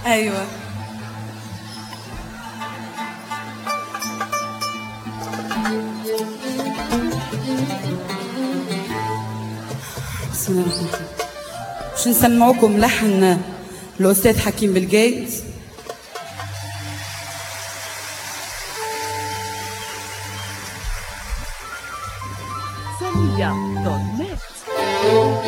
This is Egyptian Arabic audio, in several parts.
ايوه بسم الله الرحمن الرحيم مش نسمعوكم لحن الاستاذ حكيم بالجايد Sonia.net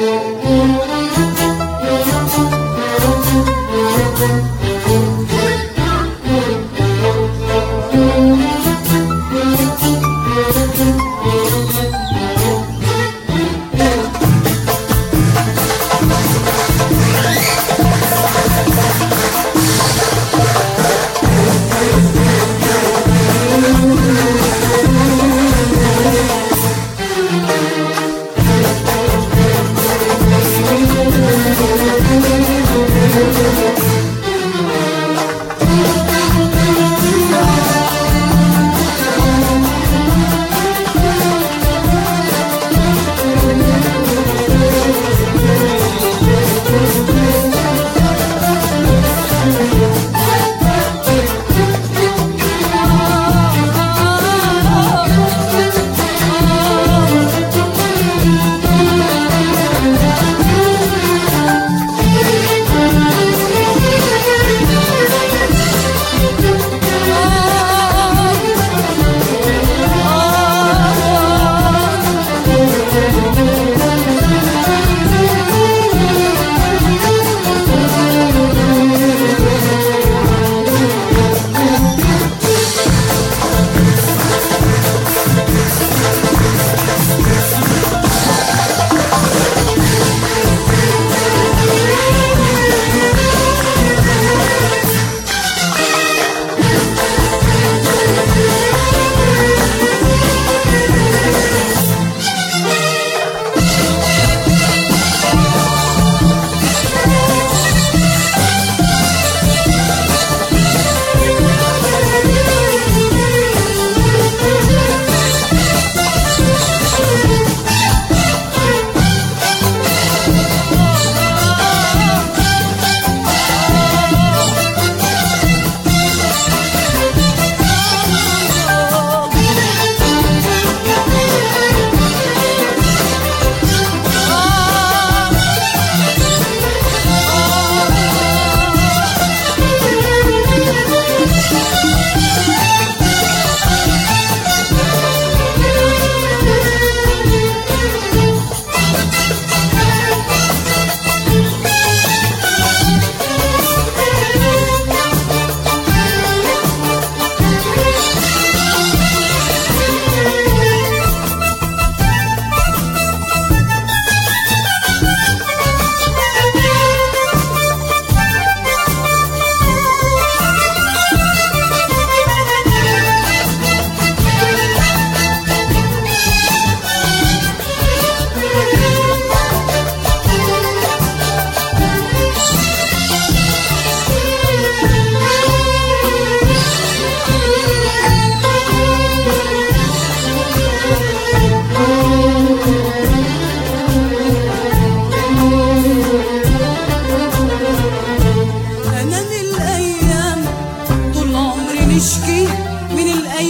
أنا من الأيام طول عمري نشكي من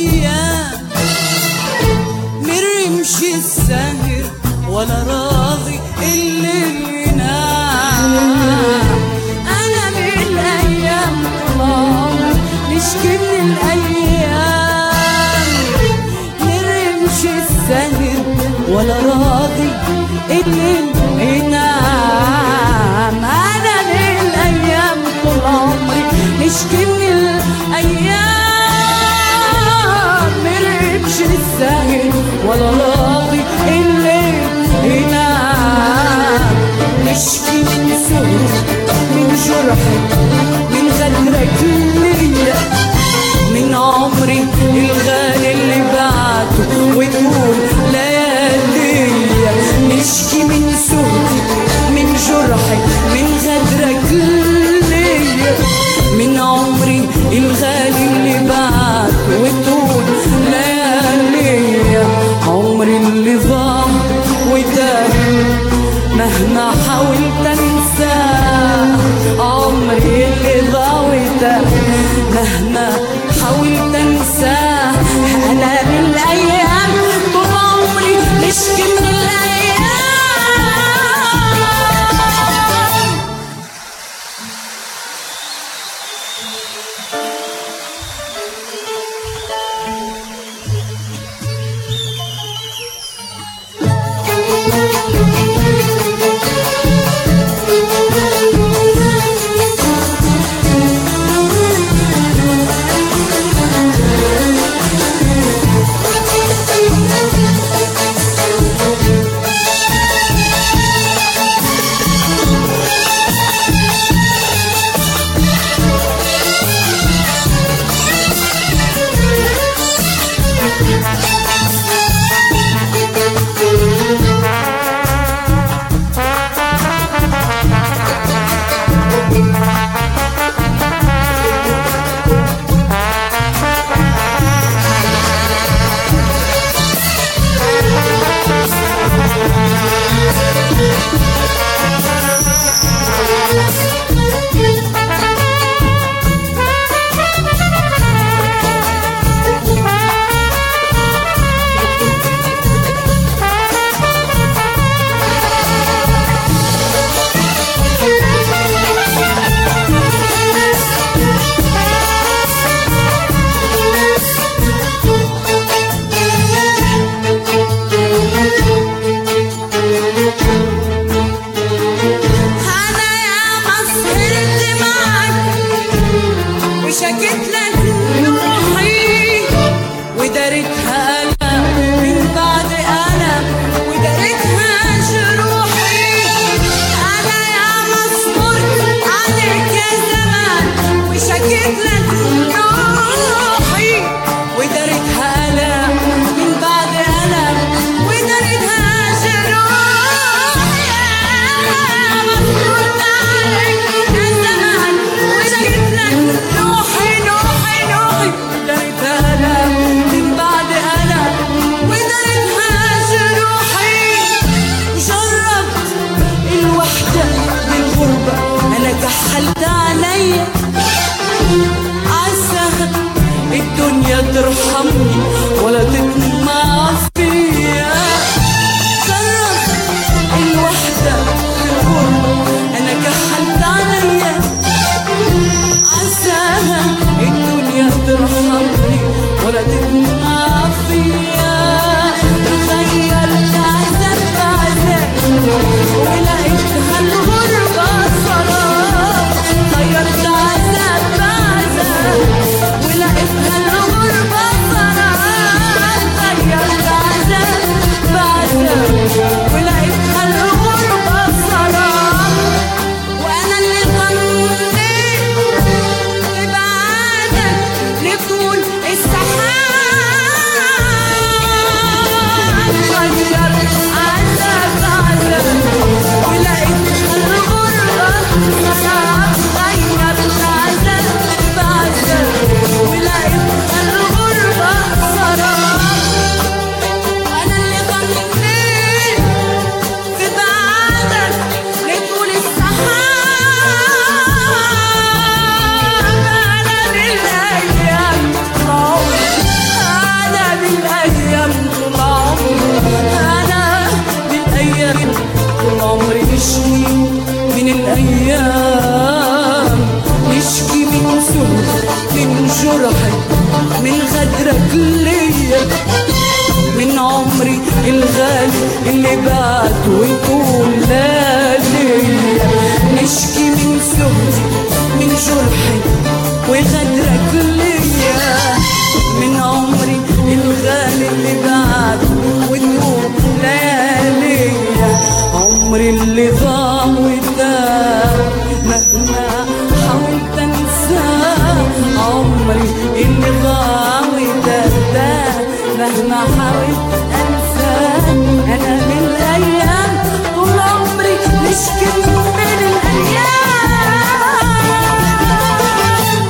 الأيام من رمش الساهر ولا راضي اللي ينام أنا من الأيام طول عمري نشكي من الأيام من رمش الساهر ولا راضي اللي ينام أنا من الأيام طول عمري نشكي من الأيام مرمش الساهل ولا راضي الليل ينام نشكي من سوء من جرحك من غدرك ليا من عمري الغالي اللي بعته وتقول لياليا نشكي من سوء من جرحك من غدرك ليا من عمري الغالي اللي بعت وتقول لياليا عمري اللي ضاع وتاه مهما حاولت انساه عمري اللي ضاع وده مهما حاولت انساه انا بالايام طول عمري نشكي من الايام انا يا مسهرت معاك وشكيت لك روحي ودارتها انا من بعد انا ودارتها جروحي انا يا مصبرت عليك يا زمان وشكيت لك روحي ودارتها انا من بعد انا ودارتها جروحي يا مصبرت عليك يا زمان وشكيت لك روحي روحي روحي ودارتها انا من بعد انا ودارتها جروحي جربت الوحدة بالغربة أنا كحلت عليا عسى الدنيا ترحمني ولا تطمع فيا جربت الوحدة بالغربة أنا كحلت عليا عساها الدنيا ترحمني ولا تطمع فيا تخيلت عذاب بعذاب ولقيتها الغربة صلاة خيرت عذاب بعذاب ولقيتها الغربة صلاة خيرت عذاب بعذاب ولقيتها الغربة صلاة وانا اللي ظنيت ببعدك لطول السحاب غيرت عذاب عذاب ولقيت الغربة سحاب غيرت عذاب بعذاب ولقيت الغربة سراب وانا اللي ظنيت في بعدك لطول السحاب أنا بالأيام طول عمري أنا بالأيام طول عمري أنا بالأيام طول عمري نشكي من الأيام نشكي من سهل من جرحك من غدرك ليا من عمري الغالي اللي بعت ويقول لا ليا نشكي من سهري من جرحي وغدرك ليا من عمري الغالي اللي بعت وتقول لا ليا عمري اللي ضاع وتاه مهما حاولت انساه عمري اللي ضاع وتاه مهما حاولت انساه انا من الايام طول عمري نشكي من الايام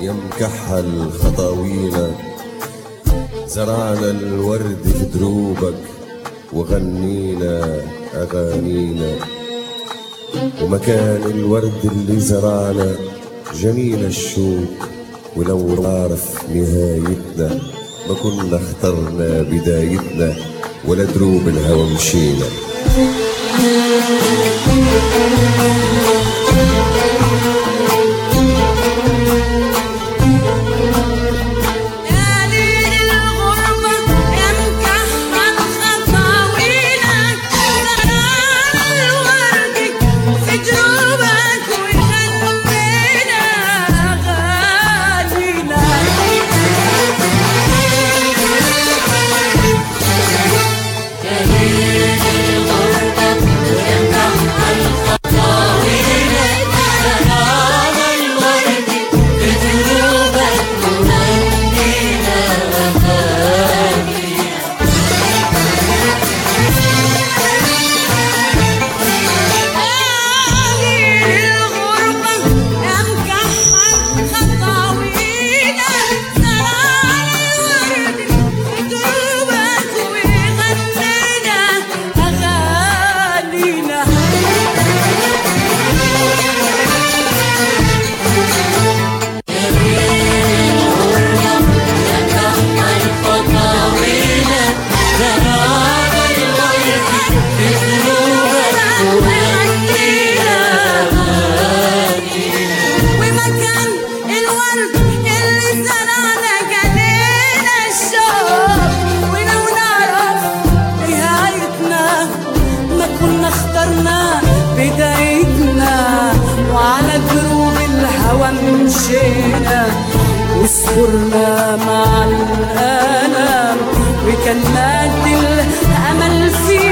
يا مكحل خطاوينا زرعنا الورد في دروبك وغنينا أغانينا ومكان الورد اللي زرعنا جميل الشوك ولو عارف نهايتنا ما كنا اخترنا بدايتنا ولا دروب الهوى مشينا مشينا وصبرنا مع الألم وكان مادي الأمل فينا